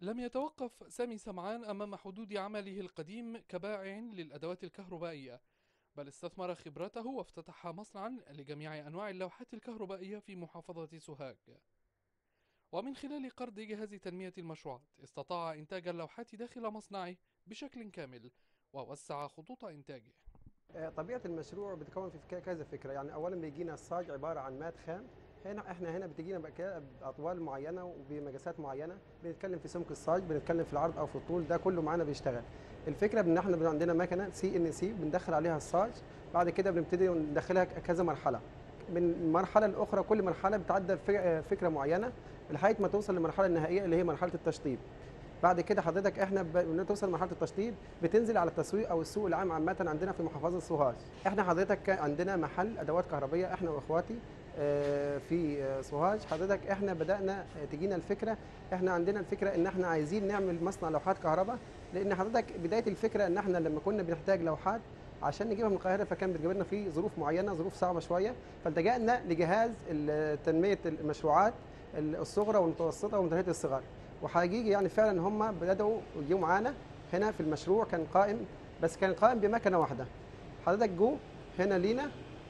لم يتوقف سامي سمعان أمام حدود عمله القديم كبائع للأدوات الكهربائية بل استثمر خبرته وافتتح مصنعا لجميع أنواع اللوحات الكهربائية في محافظة سوهاج ومن خلال قرض جهاز تنمية المشروعات استطاع إنتاج اللوحات داخل مصنعه بشكل كامل ووسع خطوط إنتاجه آه، طبيعه المشروع بتكون في ك- كذا فكره يعني اولا بيجينا الصاج عباره عن ماد خام هنا احنا هنا بتجينا بك- باطوال معينه وبمقاسات معينه بنتكلم في سمك الصاج بنتكلم في العرض او في الطول ده كله معانا بيشتغل الفكره ان احنا بيبقى عندنا مكنه سي ان سي بندخل عليها الصاج بعد كده بنبتدي ندخلها ك- كذا مرحله من المرحله الاخرى كل مرحله بتعدل ف- آه، فكره معينه لحد ما توصل للمرحله النهائيه اللي هي مرحله التشطيب بعد كده حضرتك احنا ب- بنوصل لمرحله التشطيب بتنزل على التسويق او السوق العام عامه عندنا في محافظه سوهاج احنا حضرتك كان عندنا محل ادوات كهربيه احنا واخواتي آه، في آه، سوهاج حضرتك احنا بدانا آه، تجينا الفكره احنا عندنا الفكره ان احنا عايزين نعمل مصنع لوحات كهرباء لان حضرتك بدايه الفكره ان احنا لما كنا بنحتاج لوحات عشان نجيبها من القاهره فكان بتجيب لنا في ظروف معينه ظروف صعبه شويه فالتجأنا لجهاز ال- تنميه المشروعات الصغرى والمتوسطه ومنتهيه الصغر وحقيقي يعني فعلا هم بداوا يجوا معانا هنا في المشروع كان قائم بس كان قائم بمكنه واحده حضرتك جو هنا لينا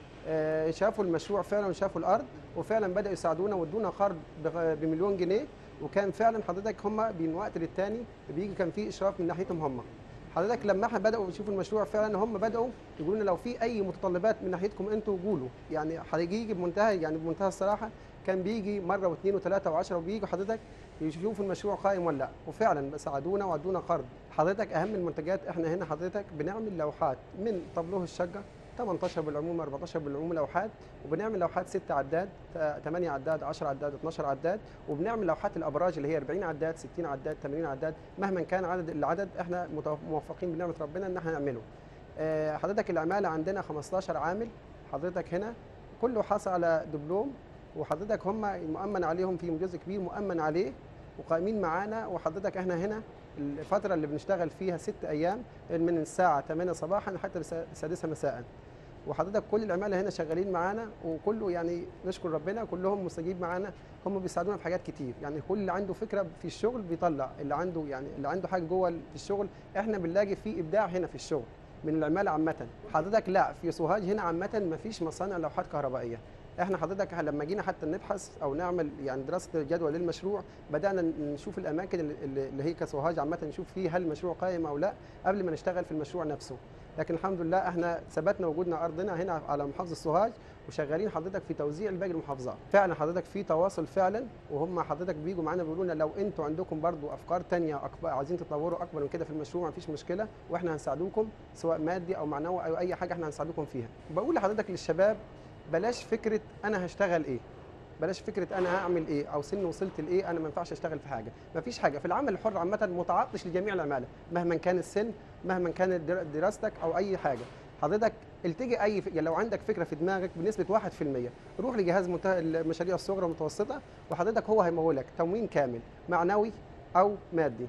آه، شافوا المشروع فعلا وشافوا الارض وفعلا بداوا يساعدونا وادونا قرض بغ- بمليون جنيه وكان فعلا حضرتك هم من وقت للتاني بيجي كان في اشراف من ناحيتهم هم حضرتك لما احنا بداوا يشوفوا المشروع فعلا هم بداوا يقولوا لنا لو في اي متطلبات من ناحيتكم انتوا قولوا يعني حقيقي بمنتهى يعني بمنتهى الصراحه كان بيجي مره واثنين وثلاثه وعشرة وبيجوا حضرتك يشوفوا المشروع قائم ولا لا وفعلا ساعدونا وادونا قرض حضرتك اهم المنتجات احنا هنا حضرتك بنعمل لوحات من طابلوه الشقه 18 بالعموم 14 بالعموم لوحات وبنعمل لوحات 6 عداد 8 عداد 10 عداد 12 عداد وبنعمل لوحات الابراج اللي هي 40 عداد 60 عداد 80 عداد مهما كان عدد العدد احنا متوف- موفقين بنعمه ربنا ان احنا نعمله آه، حضرتك العماله عندنا 15 عامل حضرتك هنا كله حصل على دبلوم وحضرتك هم مؤمن عليهم في جزء كبير مؤمن عليه وقائمين معانا وحضرتك احنا هنا الفترة اللي بنشتغل فيها ست أيام من الساعة 8 صباحا حتى السادسة مساء وحضرتك كل العمالة هنا شغالين معانا وكله يعني نشكر ربنا كلهم مستجيب معانا هم بيساعدونا في حاجات كتير يعني كل اللي عنده فكرة في الشغل بيطلع اللي عنده يعني اللي عنده حاجة جوه في الشغل احنا بنلاقي فيه إبداع هنا في الشغل من العمالة عامة حضرتك لا في سوهاج هنا عامة مفيش مصانع لوحات كهربائية احنا حضرتك لما جينا حتى نبحث او نعمل يعني دراسه جدوى للمشروع بدانا نشوف الاماكن اللي اللي هي كسوهاج عامه نشوف فيه هل المشروع قائم او لا قبل ما نشتغل في المشروع نفسه لكن الحمد لله احنا ثبتنا وجودنا ارضنا هنا على محافظه سوهاج وشغالين حضرتك في توزيع لباقي المحافظات فعلا حضرتك في تواصل فعلا وهم حضرتك بيجوا معانا بيقولوا لنا لو انتوا عندكم برضو افكار تانية أكبر عايزين تطوروا اكبر من كده في المشروع مفيش مشكله واحنا هنساعدوكم سواء مادي او معنوي او اي حاجه احنا هنساعدوكم فيها بقول لحضرتك للشباب بلاش فكره انا هشتغل ايه بلاش فكره انا هعمل ايه او سن وصلت لايه انا ما ينفعش اشتغل في حاجه ما فيش حاجه في العمل الحر عامه متعطش لجميع العماله مهما كان السن مهما كانت در- دراستك او اي حاجه حضرتك التجي اي ف... يعني لو عندك فكره في دماغك بنسبه 1% روح لجهاز منتهى المشاريع الصغرى والمتوسطه وحضرتك هو هيمولك تموين كامل معنوي او مادي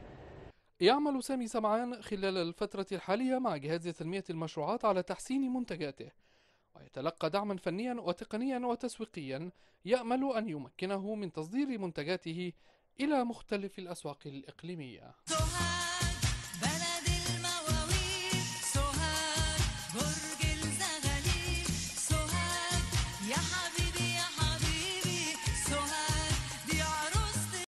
يعمل سامي سمعان خلال الفترة الحالية مع جهاز تنمية المشروعات على تحسين منتجاته ويتلقى دعما فنيا وتقنيا وتسويقيا يأمل أن يمكنه من تصدير منتجاته إلى مختلف الأسواق الإقليمية